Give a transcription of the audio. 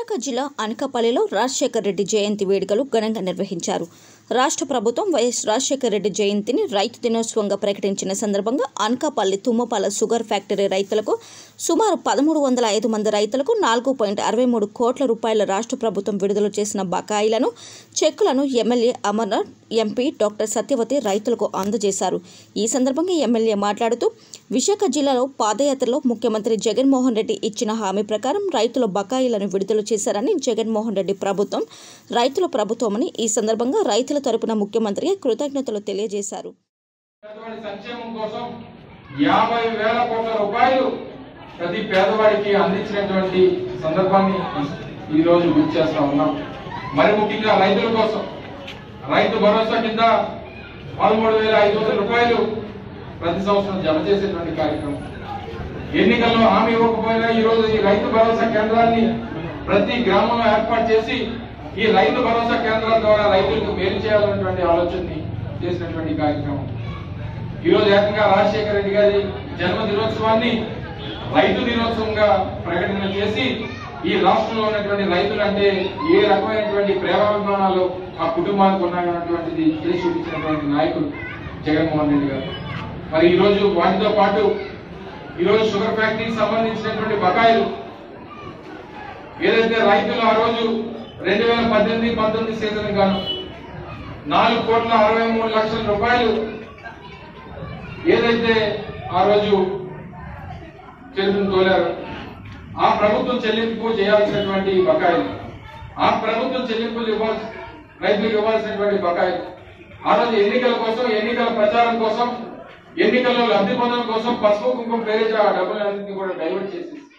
విశాఖ జిల్లా అనకాపల్లిలో రాజశేఖర్ రెడ్డి జయంతి వేడుకలు ఘనంగా నిర్వహించారు రాష్ట్ర ప్రభుత్వం వైఎస్ రాజశేఖర రెడ్డి జయంతిని రైతు దినోత్సవంగా ప్రకటించిన సందర్భంగా అనకాపల్లి తుమ్మపాల షుగర్ ఫ్యాక్టరీ రైతులకు సుమారు పదమూడు వందల ఐదు మంది రైతులకు నాలుగు పాయింట్ అరవై మూడు కోట్ల రూపాయల రాష్ట్ర ప్రభుత్వం విడుదల చేసిన బకాయిలను చెక్కులను MLA Amarnath MP doctor Satyavathi రైతులకు అందజేశారు ఈ సందర్భంగా ఎమ్మెల్యే మాట్లాడుతూ విశాఖ జిల్లాలో పాదయాత్రలో ముఖ్యమంత్రి జగన్మోహన్ రెడ్డి ఇచ్చిన హామీ ప్రకారం రైతుల బకాయిలను విడుదల చేశారని జగన్మోహన్ రెడ్డి ప్రభుత్వం రైతుల ప్రభుత్వమని ఈ సందర్భంగా రైతుల తరపున ముఖ్యమంత్రికి కృతజ్ఞతలు తెలియజేశారు పేదవాడి సంక్షేమం కోసం యాభై వేల కోట్ల రూపాయలు ప్రతి పేదవాడికి అందించినటువంటి సందర్భాన్ని ఈ రోజు గుర్తు చేస్తా ఉన్నాం మరి ముఖ్యంగా రైతుల కోసం రైతు భరోసా కింద పదమూడు వేల ఐదు వందల రూపాయలు ప్రతి సంవత్సరం జమ చేసేటువంటి కార్యక్రమం ఎన్నికల్లో హామీ ఇవ్వకపోయినా ఈ రోజు ఈ రైతు భరోసా కేంద్రాన్ని ప్రతి గ్రామంలో ఏర్పాటు చేసి ఈ రైతు భరోసా కేంద్రాల ద్వారా రైతులకు మేలు చేయాలన్నటువంటి ఆలోచనని చేసినటువంటి కార్యక్రమం ఈ రోజు ఏకంగా రాజశేఖర రెడ్డి గారి జన్మ దినోత్సవాన్ని రైతు దినోత్సవంగా ప్రకటన చేసి ఈ రాష్ట్రంలో ఉన్నటువంటి రైతులు అంటే ఏ రకమైనటువంటి ప్రేమాభిమానాలు ఆ కుటుంబానికి ఉన్నాయన్నటువంటిది చేసి చూపించినటువంటి నాయకుడు జగన్మోహన్ రెడ్డి గారు మరి ఈ రోజు వాటితో పాటు ఈ రోజు షుగర్ ఫ్యాక్టరీకి సంబంధించినటువంటి బకాయిలు ఏదైతే రైతులు ఆ రోజు రెండు వేల పద్దెనిమిది పంతొమ్మిది సీజన్ గాను నాలుగు కోట్ల అరవై మూడు లక్షల రూపాయలు ఏదైతే ఆ రోజు చెల్లింపు తోలారు ఆ ప్రభుత్వం చెల్లింపు చేయాల్సినటువంటి బకాయిలు ఆ ప్రభుత్వం చెల్లింపులు ఇవ్వాల్సి రైతులకు ఇవ్వాల్సినటువంటి బకాయిలు ఆ రోజు ఎన్నికల కోసం ఎన్నికల ప్రచారం కోసం ఎన్నికల్లో లబ్ధి పొందడం కోసం పసుపు కుంకుమ పేరిట ఆ డబ్బులన్నింటినీ కూడా డైవర్ట్ చేసేసి